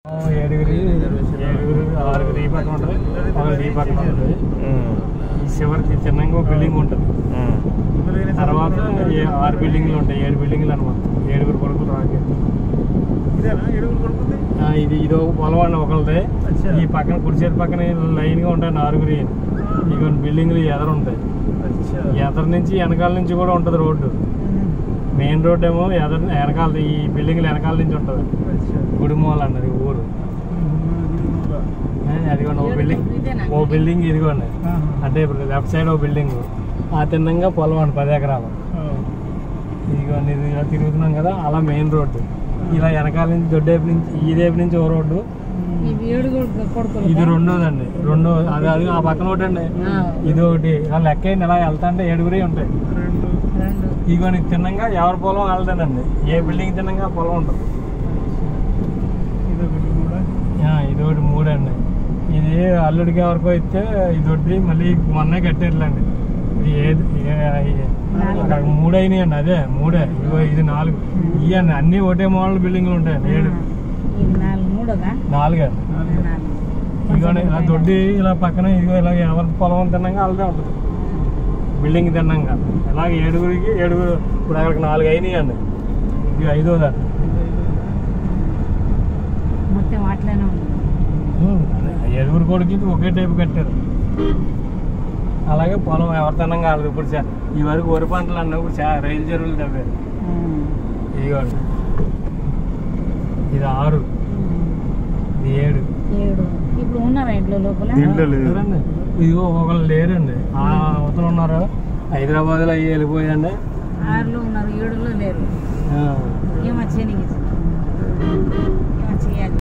ఏడుగురి ఏడుగురు ఆరుగురు ఈ పక్కన ఉంటుంది ఒకటి ఈ పక్కన ఉంటుంది ఈ చివరికి చిన్నగా ఒక బిల్డింగ్ ఉంటుంది తర్వాత ఏ- ఆరు బిల్డింగ్లు ఉంటాయి ఏడు బిల్డింగ్లు అనమాట ఏడుగురు కొడుకులు రాకే ఇదేనా ఏడుగురు కొడుకుంది ఆ, ఇది ఇది ఒక పొలవాడిని ఒకరిది ఈ పక్కన కుడి చేతి పక్కన లైన్గా ఉంటాయి నాలుగురి ఇక బిల్డింగ్లు ఎదరు ఉంటాయి ఎదరు నుంచి వెనకాల నుంచి కూడా ఉంటుంది రోడ్డు మెయిన్ రోడ్ ఏమో ఎదరు వెనకాల ఈ బిల్డింగ్లు వెనకాల నుంచి ఉంటుంది గుడిమూల అన్నది ఊరు ఏ, అదిగోండి ఓ బిల్డింగ్ ఓ బిల్డింగ్ ఇదిగోండి అంటే ఇప్పుడు లెఫ్ట్ సైడ్ ఓ బిల్డింగ్ ఆ తిన్నంగా పొలం అండి పది ఎకరాలు ఇదిగోండి ఇది ఇలా తిరుగుతున్నాం కదా అలా మెయిన్ రోడ్డు ఇలా వెనకాల నుంచి దొడ్డేపు నుంచి ఈ వైపు నుంచి ఓ రోడ్డు ఇవి ఏడుగురు కొడుకులు ఇది రెండోదండి రెండో అది అది ఆ పక్కన ఒకటి అండి ఇది ఒకటి ఆ లెక్క అయింది ఇలా వెళ్తా అంటే ఏడుగురే ఉంటాయి రెండు రెండు ఇదిగోని తిన్నంగా ఎవరి పొలం వెళ్తానండి ఏ బిల్డింగ్ తిన్నంగా ఆ పొలం ఉంటుంది ఇది ఒకటి కూడా ఆ, ఇది ఒకటి మూడండి ఇది అల్లుడికి ఎవరికో ఇస్తే ఇది ఒకటి మళ్ళీ మొన్నే కట్టేర్లండి ఇది ఏది ఏ- ఏ- అక్కడ మూడు అయినాయండి అదే మూడే ఇగో ఇది నాలుగు ఇవన్నీ అన్ని ఒకటే మోడల్ బిల్డింగ్లు ఉంటాయండి ఏడు ఇది నాలుగు మూడుగా నాలుగే నాలుగు ఇదిగోండి ఇలా దొడ్డి ఇలా పక్కన ఇదిగో ఇలా ఎవరి పొలం తిన్నాక వాళ్ళదే ఉంటుంది బిల్డింగ్ తిన్నాక ఇలాగ ఏడుగురికి ఏడుగురు ఇప్పుడు అక్కడికి నాలుగు అయినాయండి ఇది ఐదోదండి మొత్తం అట్లనే ఉంది ఏడుగురు కొడుకు ఒకే టైపు కట్టారు అలాగే పొలం ఎవరి తిన్నాక వాళ్ళది ఇప్పుడు చా- ఈ వరకు వరి పంటలు అన్న ఇప్పుడు చా- రైలు చెరువులు తవ్వారు ఇదిగోండి ఇది ఆరు ఇది ఏడు ఏడు ఇప్పుడు ఉన్నారా ఇంట్లో లోపల దీంట్లో లేదు. చూడండి ఇదిగో ఒకళ్ళు లేరండి ఆ అవతల ఉన్నారు హైదరాబాద్లో అయ్యి వెళ్ళిపోయండి ఆరులో ఉన్నారు ఏడులో లేరు ఆ. ఏమో చేయనికి ఏమో చేయాలి